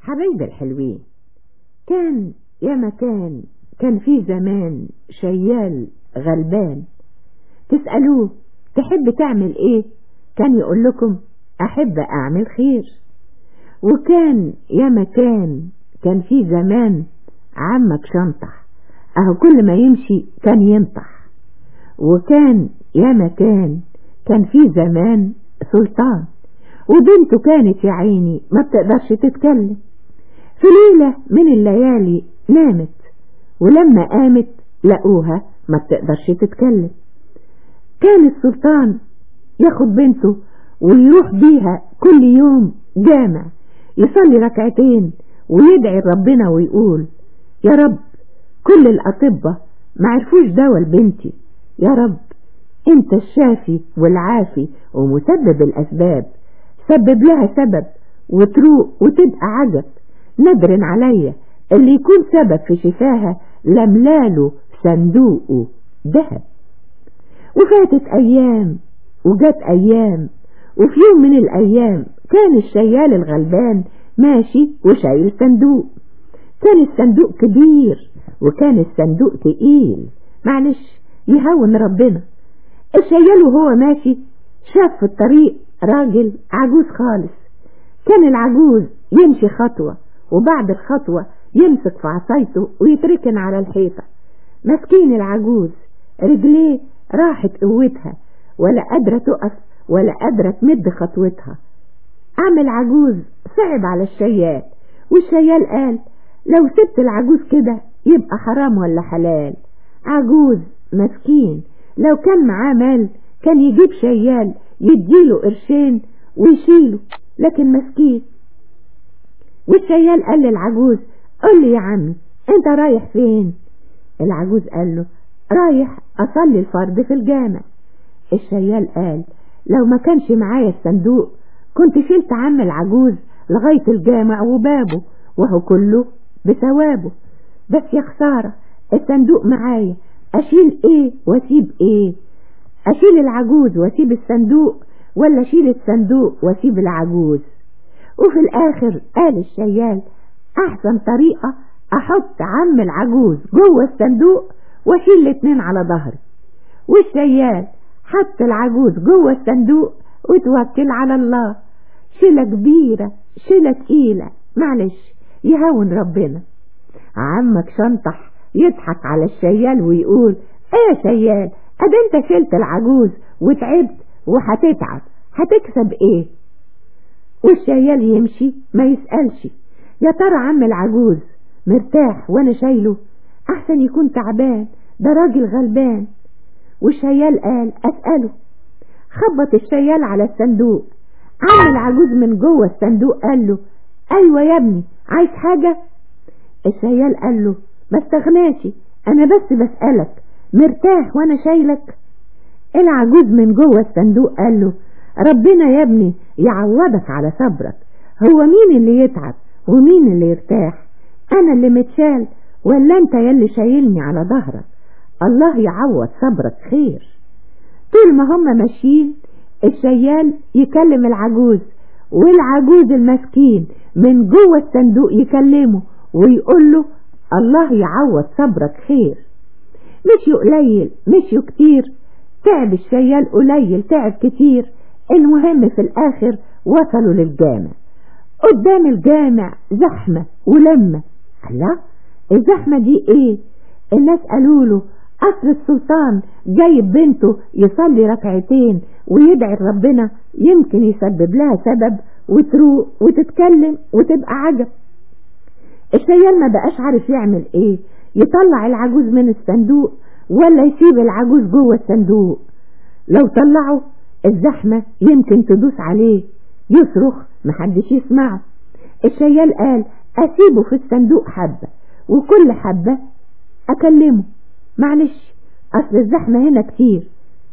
حبايب الحلوين كان يا مكان كان في زمان شيال غلبان تسألوه تحب تعمل ايه كان يقول لكم احب اعمل خير وكان يا مكان كان في زمان عمك شنطح اهو كل ما يمشي كان ينطح وكان يا مكان كان في زمان سلطان وبنته كانت يا عيني ما بتقدرش تتكلم في ليلة من الليالي نامت ولما قامت لقوها ما بتقدرش تتكلم كان السلطان ياخد بنته ويروح بيها كل يوم جامع يصلي ركعتين ويدعي ربنا ويقول يا رب كل الأطباء ما عرفوش دواء لبنتي يا رب انت الشافي والعافي ومسبب الأسباب سبب لها سبب وتروق وتبقى عجب ندر عليا اللي يكون سبب في شفاها لملاله صندوقه ذهب وفاتت أيام وجت أيام وفي يوم من الأيام كان الشيال الغلبان ماشي وشايل صندوق كان الصندوق كبير وكان الصندوق تقيل معلش يهون ربنا الشيال وهو ماشي شاف في الطريق راجل عجوز خالص كان العجوز يمشي خطوة وبعد الخطوة يمسك في عصايته ويتركن على الحيطة مسكين العجوز رجليه راحت قوتها ولا قادرة تقف ولا قادرة تمد خطوتها عمل عجوز صعب على الشيال والشيال قال لو سبت العجوز كده يبقى حرام ولا حلال عجوز مسكين لو كان معاه مال كان يجيب شيال يديله قرشين ويشيله لكن مسكين والشيال قال للعجوز قل لي يا عمي انت رايح فين العجوز قال له رايح اصلي الفرض في الجامع الشيال قال لو ما كانش معايا الصندوق كنت شلت عم العجوز لغاية الجامع وبابه وهو كله بثوابه بس يا خسارة الصندوق معايا أشيل إيه وأسيب إيه أشيل العجوز وأسيب الصندوق ولا أشيل الصندوق وأسيب العجوز وفي الآخر قال الشيال أحسن طريقة أحط عم العجوز جوه الصندوق وأشيل الاتنين على ظهري والشيال حط العجوز جوه الصندوق وتوكل على الله شيلة كبيرة شيلة تقيلة معلش يهون ربنا عمك شنطح يضحك على الشيال ويقول ايه يا شيال ادي انت شلت العجوز وتعبت وهتتعب هتكسب ايه والشيال يمشي ما يسألش يا ترى عم العجوز مرتاح وانا شايله احسن يكون تعبان ده راجل غلبان والشيال قال اسأله خبط الشيال على الصندوق عم العجوز من جوه الصندوق قال له ايوه يا ابني عايز حاجة الشيال قال له ما استغناش انا بس بسألك مرتاح وانا شايلك العجوز من جوه الصندوق قال له ربنا يا ابني يعوضك على صبرك هو مين اللي يتعب ومين اللي يرتاح انا اللي متشال ولا انت يلي شايلني على ظهرك الله يعوض صبرك خير طول ما هم ماشيين الشيال يكلم العجوز والعجوز المسكين من جوه الصندوق يكلمه ويقول له الله يعوض صبرك خير مشيوا قليل مشيوا كتير تعب الشيال قليل تعب كتير المهم في الاخر وصلوا للجامع قدام الجامع زحمة ولمة الله الزحمة دي ايه الناس قالوا له أصل السلطان جايب بنته يصلي ركعتين ويدعي ربنا يمكن يسبب لها سبب وتروق وتتكلم وتبقى عجب الشيال ما بقاش عارف يعمل ايه يطلع العجوز من الصندوق ولا يسيب العجوز جوه الصندوق لو طلعه الزحمة يمكن تدوس عليه يصرخ محدش يسمعه الشيال قال اسيبه في الصندوق حبة وكل حبة اكلمه معلش اصل الزحمة هنا كتير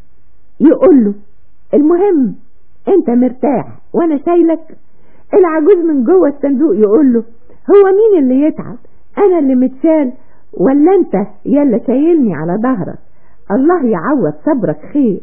يقول له المهم انت مرتاح وانا شايلك العجوز من جوه الصندوق يقول له هو مين اللي يتعب انا اللي متشال ولا انت يلا شايلني على ظهرك الله يعوض صبرك خير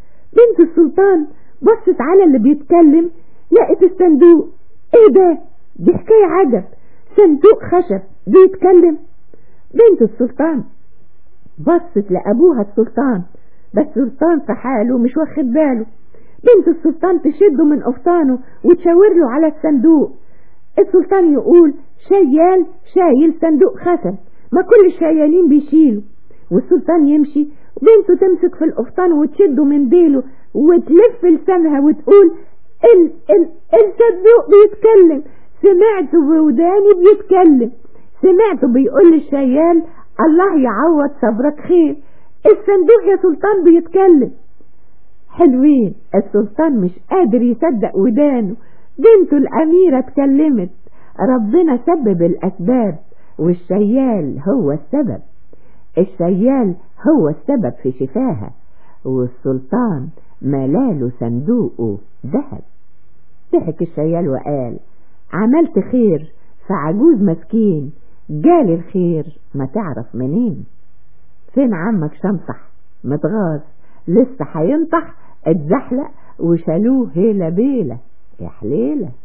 بنت السلطان بصت على اللي بيتكلم لقت الصندوق ايه ده دي حكاية عجب صندوق خشب بيتكلم بنت السلطان بصت لأبوها السلطان بس السلطان في حاله مش واخد باله بنت السلطان تشده من قفطانه وتشاور له على الصندوق السلطان يقول شيال شايل صندوق خشب ما كل الشيالين بيشيلوا والسلطان يمشي وبنته تمسك في القفطان وتشده من ديله وتلف لسانها وتقول ال ال الصندوق بيتكلم سمعته بوداني بيتكلم سمعته بيقول للشيال الله يعوض صبرك خير الصندوق يا سلطان بيتكلم حلوين السلطان مش قادر يصدق ودانه بنته الأميرة اتكلمت ربنا سبب الأسباب والشيال هو السبب الشيال هو السبب في شفاها والسلطان ملاله صندوقه ذهب ضحك الشيال وقال عملت خير فعجوز مسكين جالي الخير ما تعرف منين فين عمك شمصح متغاظ لسه هينطح اتزحلق وشالوه هيلا بيلا يا حليله